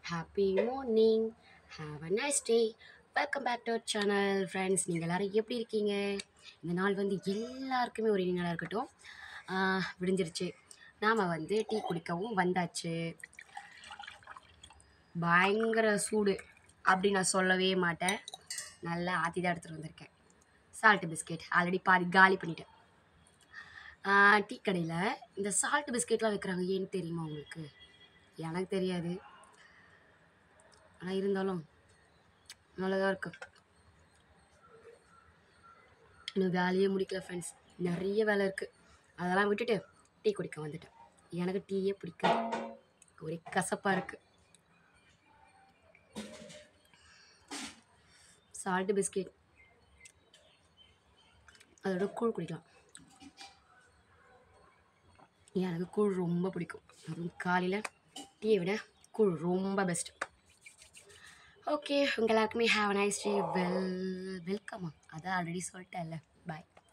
happy morning have a nice day welcome back to our channel friends நீங்கள் எல்லோரும் எப்படி இருக்கீங்க இந்த நாள் வந்து எல்லாருக்குமே ஒரு இனிய நாளாக இருக்கட்டும் ஆஹ், விடிஞ்சிருச்சு நாம் வந்து டீ குடிக்கவும் வந்தாச்சு பயங்கர சூடு அப்படி நான் சொல்லவே மாட்டேன் நல்லா ஆற்றி தான் எடுத்துகிட்டு வந்திருக்கேன் சால்ட்டு பிஸ்கெட் ஆல்ரெடி பாதி காலி பண்ணிட்டேன் ஆஹ், டீ கடையில் இந்த சால்ட் பிஸ்கெட்லாம் வைக்கிறாங்க ஏன்னு தெரியுமா உங்களுக்கு எனக்கு தெரியாது ஆனால் இருந்தாலும் நல்லதாக இருக்கு இன்னும் வேலையே முடிக்கல ஃப்ரெண்ட்ஸ் நிறைய வேலை இருக்குது அதெல்லாம் விட்டுட்டு டீ குடிக்க வந்துட்டேன் எனக்கு டீயே பிடிக்காது ஒரே கசப்பாக இருக்குது சால்ட்டு பிஸ்கெட் அதோட கூழ் குடிக்கலாம் எனக்கு கூழ் ரொம்ப பிடிக்கும் அதுவும் காலையில் டீயை விட கூழ் ரொம்ப பெஸ்ட் ஓகே உங்க எல்லாருக்குமே ஹாவ் நைஸ் டே வெல் வெல்கமா அதான் ஆல்ரெடி சொல்லிட்டேன்ல பாய்